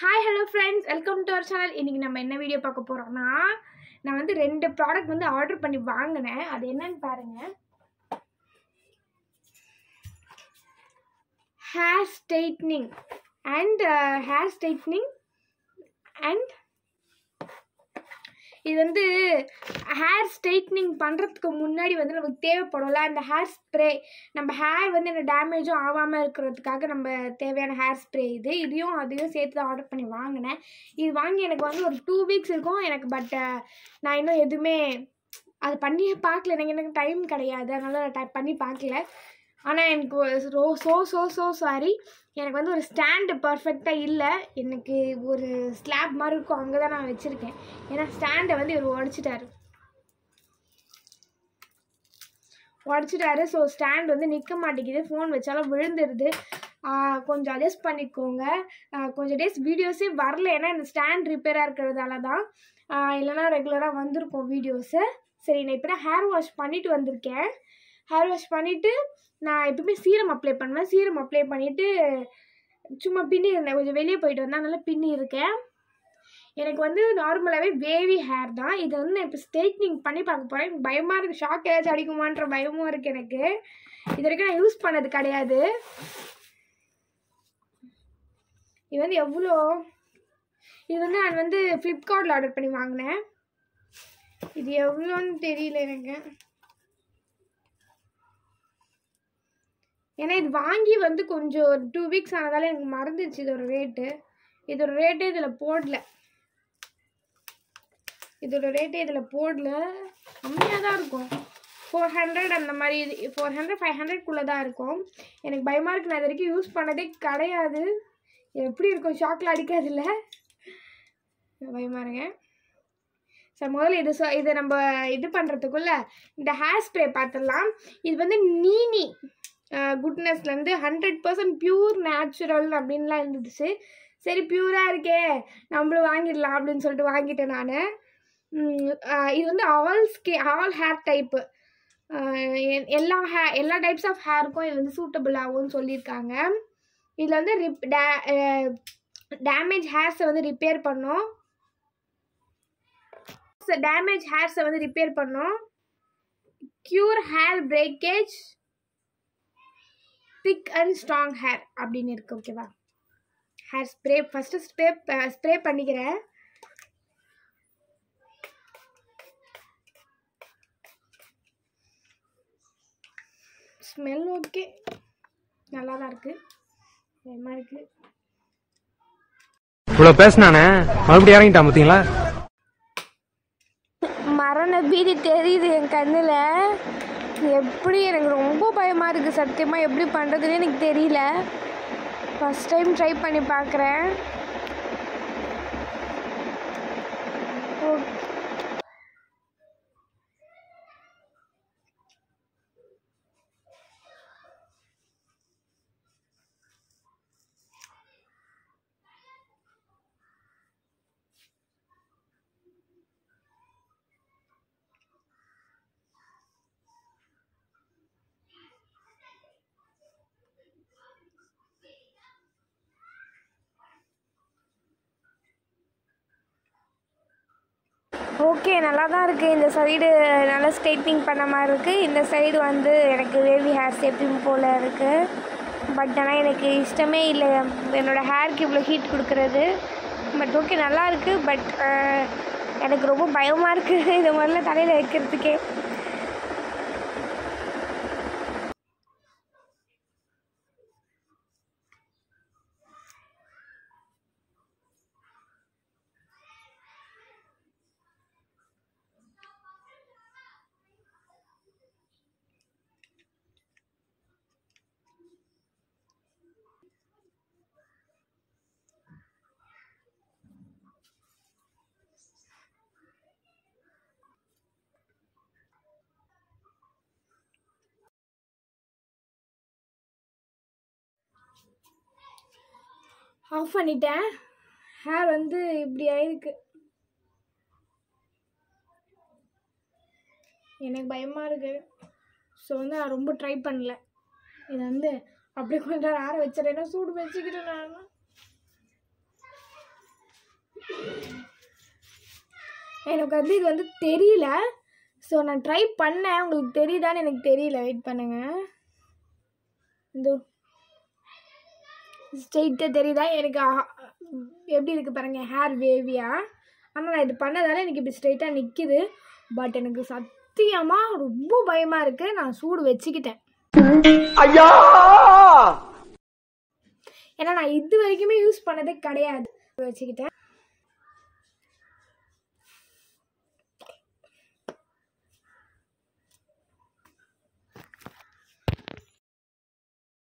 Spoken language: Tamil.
hi hello friends welcome to our channel இன்றைக்கி நம்ம என்ன வீடியோ பார்க்க போகிறோம்னா நான் வந்து ரெண்டு ப்ராடக்ட் வந்து ஆர்டர் பண்ணி வாங்கினேன் அது என்னன்னு பாருங்கள் hair straightening and hair straightening and இது வந்து ஹேர் ஸ்ட்ரைட்னிங் பண்ணுறதுக்கு முன்னாடி வந்து நமக்கு தேவைப்படும்ல அந்த ஹேர் ஸ்ப்ரே நம்ம ஹேர் வந்து என்ன டேமேஜும் ஆகாமல் இருக்கிறதுக்காக நம்ம தேவையான ஹேர் ஸ்ப்ரே இது இதையும் அதையும் சேர்த்து தான் ஆர்டர் பண்ணி வாங்கினேன் இது வாங்கி எனக்கு வந்து ஒரு டூ வீக்ஸ் இருக்கும் எனக்கு பட் நான் இன்னும் எதுவுமே அது பண்ணியே பார்க்கல எனக்கு எனக்கு டைம் கிடையாது அதனால் நான் டைப் பண்ணி பார்க்கல ஆனால் எனக்கு ரோ ஸோ ஸோ ஸோ சாரி எனக்கு வந்து ஒரு ஸ்டாண்டு பர்ஃபெக்டாக இல்லை எனக்கு ஒரு ஸ்லாப் மாதிரி இருக்கும் அங்கே தான் நான் வச்சுருக்கேன் ஏன்னா ஸ்டாண்டை வந்து இவர் உடச்சிட்டாரு உடச்சிட்டாரு ஸோ ஸ்டாண்ட் வந்து நிற்க மாட்டேங்குது ஃபோன் வச்சாலும் விழுந்துருது ஆஹ் கொஞ்சம் அட்ஜஸ்ட் பண்ணிக்கோங்க ஆஹ் கொஞ்சம் டேஸ் வீடியோஸே வரல ஏன்னா இந்த ஸ்டாண்ட் ரிப்பேராக இருக்கிறதால தான் ஆஹ் இல்லைன்னா ரெகுலராக வந்திருக்கும் வீடியோஸு சரி நான் இப்போ தான் ஹேர் வாஷ் பண்ணிட்டு வந்திருக்கேன் ஹேர் வாஷ் பண்ணிவிட்டு நான் எப்பவுமே சீரம் அப்ளை பண்ணுவேன் சீரம் அப்ளை பண்ணிவிட்டு சும்மா பின்னி இருந்தேன் கொஞ்சம் வெளியே போயிட்டு வந்தேன் அதனால பின்னி இருக்கேன் எனக்கு வந்து நார்மலாகவே வேவி ஹேர் தான் இதை வந்து நான் இப்போ ஸ்ட்ரைட்னிங் பண்ணி பார்க்க போகிறேன் எனக்கு பயமாக இருக்குது ஷாக் ஏதாச்சும் அடிக்குமான்ற பயமும் இருக்குது எனக்கு இது வரைக்கும் நான் யூஸ் பண்ணது கிடையாது இது வந்து எவ்வளோ இது வந்து நான் வந்து ஃப்ளிப்கார்ட்டில் ஆர்டர் பண்ணி வாங்கினேன் இது எவ்வளோன்னு தெரியல எனக்கு ஏன்னா இது வாங்கி வந்து கொஞ்சம் ஒரு டூ வீக்ஸ் ஆனதால எனக்கு மறந்துடுச்சு இதோட ரேட்டு இதோட ரேட்டே இதில் போடல இதோட ரேட்டே இதில் போடல கம்மியாக தான் இருக்கும் ஃபோர் ஹண்ட்ரட் அந்த மாதிரி இது ஃபோர் ஹண்ட்ரட் ஃபைவ் ஹண்ட்ரட்குள்ளே தான் இருக்கும் எனக்கு பயமாக இருக்கு நான் இது வரைக்கும் யூஸ் பண்ணதே கிடையாது எப்படி இருக்கும் ஷாக்கில் அடிக்காதுல்ல பயமாக இருங்க சரி முதல்ல இது சொ இதை நம்ம இது பண்ணுறதுக்குள்ள இந்த ஹேர் ஸ்ப்ரே பார்த்துடலாம் இது வந்து நீனி குட்னஸ்லேருந்து ஹண்ட்ரட் பர்சன்ட் பியூர் நேச்சுரல் அப்படின்லாம் இருந்துச்சு சரி பியூராக இருக்கே நம்மளும் வாங்கிடலாம் அப்படின்னு சொல்லிட்டு வாங்கிட்டேன் நான் இது வந்து ஆல் ஸ்கே ஆல் ஹேர் டைப்பு எல்லா ஹே எல்லா டைப்ஸ் ஆஃப் ஹேருக்கும் இது வந்து சூட்டபிள் ஆகும்னு சொல்லியிருக்காங்க இதில் வந்து ரிப் டே டேமேஜ் ஹேர்ஸை வந்து ரிப்பேர் பண்ணும் டேமேஜ் ஹேர்ஸை வந்து ரிப்பேர் பண்ணும் cure hair breakage thick and strong hair அப்படின்னு இருக்கு ஓகேவா hair spray first spray spray பண்ணிக்கிறேன் ஸ்மெல் ஓகே நல்லா தான் இருக்குது பயமாக இருக்குது இவ்வளவு பேசினானே மறுபடியும் இறங்கிட்டான் பாத்தீங்களா மரண பீதி தெரியுது என் கண்ணில் எப்படி எனக்கு ரொம்ப பயமாக இருக்குது சத்தியமாக எப்படி பண்ணுறதுன்னு எனக்கு தெரியல ஃபஸ்ட் டைம் ட்ரை பண்ணி பார்க்குறேன் ஓகே நல்லா தான் இருக்குது இந்த சைடு நல்லா ஸ்ட்ரைட்னிங் பண்ண மாதிரி இருக்குது இந்த சைடு வந்து எனக்கு வேவி ஹேர்ஸ் எப்பயும் போல் இருக்குது பட் ஆனால் எனக்கு இஷ்டமே இல்லை என்னோடய ஹேருக்கு இவ்வளோ ஹீட் கொடுக்குறது பட் ஓகே நல்லா இருக்குது பட் எனக்கு ரொம்ப பயமாக இருக்குது இது மாதிரிலாம் தலையில் வைக்கிறதுக்கே ஆஃப் பண்ணிட்டேன் ஹேர் வந்து இப்படி ஆயிருக்கு எனக்கு பயமாக இருக்குது ஸோ வந்து நான் ரொம்ப ட்ரை பண்ணல இதை வந்து அப்படியே கொஞ்ச நேரம் ஆற வச்சிடறேன்னா சூடு வச்சுக்கிட்டேன் நான் எனக்கு வந்து இது வந்து தெரியல ஸோ நான் ட்ரை பண்ணேன் உங்களுக்கு தெரியுதான்னு எனக்கு தெரியல வெயிட் பண்ணுங்க இந்த ஸ்ட்ரெயிட்டாக தெரியுதா எனக்கு ஆ- எப்படி இருக்குது பாருங்க ஹேர் வேவியாக ஆனால் நான் இது பண்ணதால எனக்கு இப்படி ஸ்ட்ரெயிட்டாக நிற்கிது பட் எனக்கு சத்தியமாக ரொம்ப பயமாக இருக்குது நான் சூடு வச்சுக்கிட்டேன் ஐயா ஏன்னா நான் இது வரைக்குமே யூஸ் பண்ணதே கிடையாது வச்சுக்கிட்டேன்